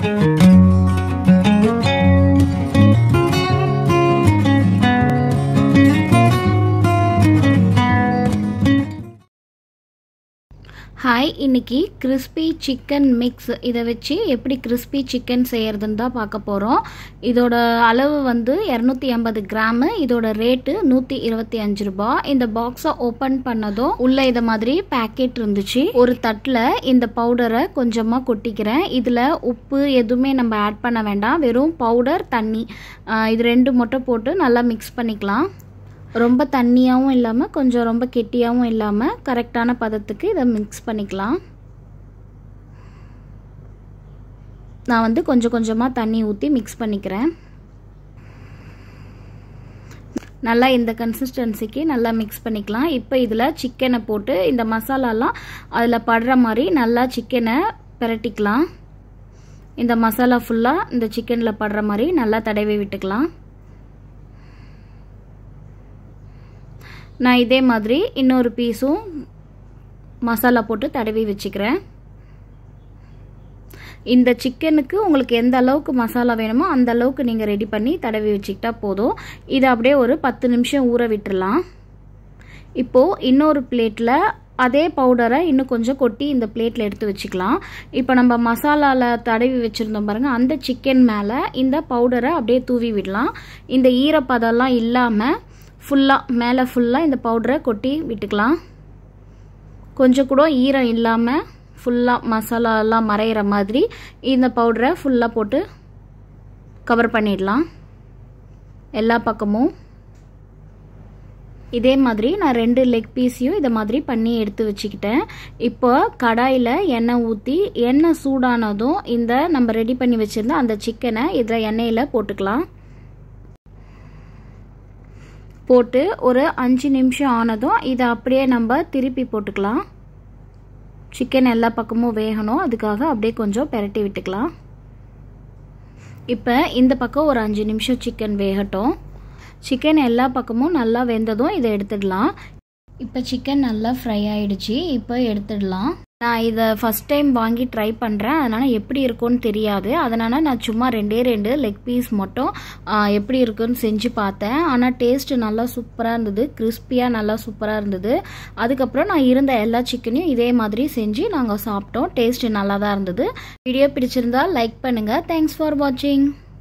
hi இன்னைக்கு crispy chicken mix இதை வச்சு எப்படி கிறிஸ்பி சிக்கன் செய்யறதுன்னு தான் பார்க்க போகிறோம் இதோட அளவு வந்து இரநூத்தி ஐம்பது கிராமு இதோட ரேட்டு நூற்றி இருபத்தி அஞ்சு ரூபா இந்த பாக்ஸை ஓப்பன் பண்ணதும் உள்ள இதை மாதிரி பேக்கெட் இருந்துச்சு ஒரு தட்டில் இந்த பவுடரை கொஞ்சமாக கொட்டிக்கிறேன் இதில் உப்பு எதுவுமே நம்ம ஆட் பண்ண வேண்டாம் வெறும் பவுடர் தண்ணி ஆஹ் இது ரெண்டு மட்டும் போட்டு நல்லா மிக்ஸ் பண்ணிக்கலாம் ரொம்ப தண்ணியாகவும் இல்லாமல் கொஞ்சம் ரொம்ப கெட்டியாகவும் இல்லாமல் கரெக்டான பதத்துக்கு இதை மிக்ஸ் பண்ணிக்கலாம் நான் வந்து கொஞ்சம் கொஞ்சமாக தண்ணி ஊற்றி மிக்ஸ் பண்ணிக்கிறேன் நல்லா இந்த கன்சிஸ்டன்சிக்கு நல்லா மிக்ஸ் பண்ணிக்கலாம் இப்போ இதில் சிக்கனை போட்டு இந்த மசாலாலாம் அதில் படுற மாதிரி நல்லா சிக்கனை பிரட்டிக்கலாம் இந்த மசாலா ஃபுல்லாக இந்த சிக்கனில் படுற மாதிரி நல்லா தடவி விட்டுக்கலாம் நான் இதே மாதிரி இன்னொரு பீஸும் மசாலா போட்டு தடவி வச்சுக்கிறேன் இந்த சிக்கனுக்கு உங்களுக்கு எந்த அளவுக்கு மசாலா வேணுமோ அந்த அளவுக்கு நீங்கள் ரெடி பண்ணி தடவி வச்சுக்கிட்டா போதும் இதை அப்படியே ஒரு பத்து நிமிஷம் ஊற விட்டுறலாம் இப்போது இன்னொரு பிளேட்டில் அதே பவுடரை இன்னும் கொஞ்சம் கொட்டி இந்த பிளேட்டில் எடுத்து வச்சுக்கலாம் இப்போ நம்ம மசாலாவில் தடவி வச்சுருந்தோம் பாருங்கள் அந்த சிக்கன் மேலே இந்த பவுடரை அப்படியே தூவி விடலாம் இந்த ஈரப்பதம்லாம் இல்லாமல் ஃபுல்லாக மேலே ஃபுல்லாக இந்த பவுடரை கொட்டி விட்டுக்கலாம் கொஞ்சம் கூட ஈரம் இல்லாமல் ஃபுல்லாக மசாலாலாம் மறையிற மாதிரி இந்த பவுடரை ஃபுல்லாக போட்டு கவர் பண்ணிடலாம் எல்லா பக்கமும் இதே மாதிரி நான் ரெண்டு லெக் பீஸையும் இதை மாதிரி பண்ணி எடுத்து வச்சுக்கிட்டேன் இப்போ கடாயில் எண்ணெய் ஊற்றி எண்ணெய் சூடானதும் இந்த நம்ம ரெடி பண்ணி வச்சுருந்த அந்த சிக்கனை இதில் எண்ணெயில் போட்டுக்கலாம் போட்டு ஒரு அஞ்சு நிமிஷம் ஆனதும் இதை அப்படியே நம்ம திருப்பி போட்டுக்கலாம் சிக்கன் எல்லா பக்கமும் வேகணும் அதுக்காக அப்படியே கொஞ்சம் பெரட்டி விட்டுக்கலாம் இப்போ இந்த பக்கம் ஒரு அஞ்சு நிமிஷம் சிக்கன் வேகட்டும் சிக்கன் எல்லா பக்கமும் நல்லா வெந்ததும் இதை எடுத்துடலாம் இப்போ சிக்கன் நல்லா ஃப்ரை ஆயிடுச்சு இப்போ எடுத்துடலாம் நான் இதை ஃபஸ்ட் டைம் வாங்கி ட்ரை பண்ணுறேன் அதனால் எப்படி இருக்கும்னு தெரியாது அதனால் நான் சும்மா ரெண்டே ரெண்டு லெக் பீஸ் மட்டும் எப்படி இருக்குன்னு செஞ்சு பார்த்தேன் ஆனால் டேஸ்ட்டு நல்லா சூப்பராக இருந்தது கிறிஸ்பியாக நல்லா சூப்பராக இருந்தது அதுக்கப்புறம் நான் இருந்த எல்லா சிக்கனையும் இதே மாதிரி செஞ்சு நாங்கள் சாப்பிட்டோம் டேஸ்ட்டு நல்லா தான் இருந்தது வீடியோ பிடிச்சிருந்தா லைக் பண்ணுங்கள் தேங்க்ஸ் ஃபார் வாட்சிங்